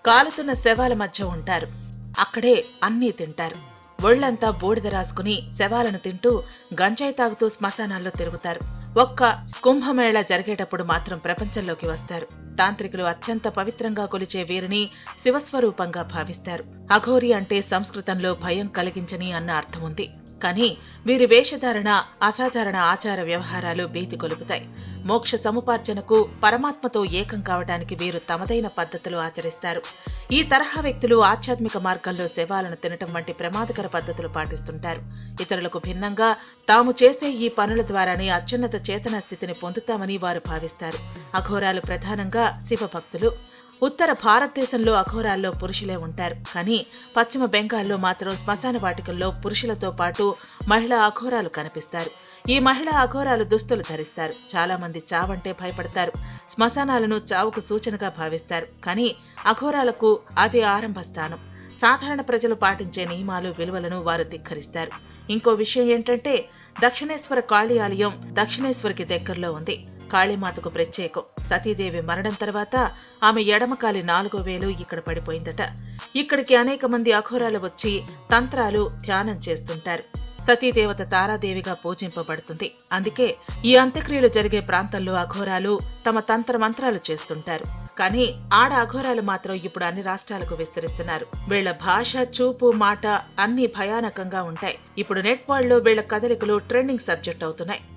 కాలుతున్న శవాల మధ్య ఉంటారు అక్కడే అన్నీ తింటారు ఒళ్లంతా బూడిద రాసుకుని శవాలను తింటూ గంజాయి తాగుతూ శ్మశానాల్లో తిరుగుతారు ఒక్క కుంభమేళ జరిగేటప్పుడు మాత్రం ప్రపంచంలోకి వస్తారు తాంత్రికులు అత్యంత పవిత్రంగా కొలిచే వీరిని శివస్వరూపంగా భావిస్తారు అఘోరి అంటే సంస్కృతంలో భయం కలిగించని అన్న అర్థం ఉంది కానీ వీరి వేషధారణ అసాధారణ ఆచార వ్యవహారాలు భీతి కొలుపుతాయి మోక్ష సముపార్జనకు పరమాత్మతో ఏకం కావడానికి వీరు తమదైన పద్ధతులు ఆచరిస్తారు ఈ తరహా వ్యక్తులు ఆధ్యాత్మిక మార్గంలో శవాలను తినటం వంటి ప్రమాదకర పద్ధతులు పాటిస్తుంటారు ఇతరులకు భిన్నంగా తాము చేసే ఈ పనుల ద్వారానే అత్యున్నత చేతన స్థితిని పొందుతామని వారు భావిస్తారు అఘోరాలు ప్రధానంగా శివభక్తులు ఉత్తర భారతదేశంలో అఘోరాల్లో పురుషులే ఉంటారు కానీ పశ్చిమ బెంగాల్లో మాత్రం శ్మశాన వాటికల్లో పురుషులతో పాటు మహిళా అఘోరాలు కనిపిస్తారు ఈ మహిళా అఘోరాలు దుస్తులు ధరిస్తారు చాలా మంది చావంటే భయపడతారు శ్మశానాలను చావుకు సూచనగా భావిస్తారు కానీ అఘోరాలకు అది ఆరంభ స్థానం సాధారణ ప్రజలు పాటించే నియమాలు విలువలను వారు ధిక్కరిస్తారు ఇంకో విషయం ఏంటంటే దక్షిణేశ్వర కాళీ ఆలయం దక్షిణేశ్వరికి దగ్గరలో ఉంది కాళీమాతకు ప్రత్యేకం సతీదేవి మరణం తర్వాత ఆమె ఎడమకాలి నాలుగో వేలు ఇక్కడ పడిపోయిందట ఇక్కడికి అనేక మంది అఘోరాలు వచ్చి తంత్రాలు ధ్యానం చేస్తుంటారు సతీదేవత తారాదేవిగా పూజింపబడుతుంది అందుకే ఈ అంత్యక్రియలు జరిగే ప్రాంతంలో అఘోరాలు తమ తంత్ర మంత్రాలు చేస్తుంటారు కానీ ఆడ అఘోరాలు మాత్రం ఇప్పుడు అన్ని రాష్ట్రాలకు విస్తరిస్తున్నారు వీళ్ల భాష చూపు మాట అన్ని భయానకంగా ఉంటాయి ఇప్పుడు నెట్ వరల్డ్ లో వీళ్ల కదలికలు ట్రెండింగ్ సబ్జెక్ట్ అవుతున్నాయి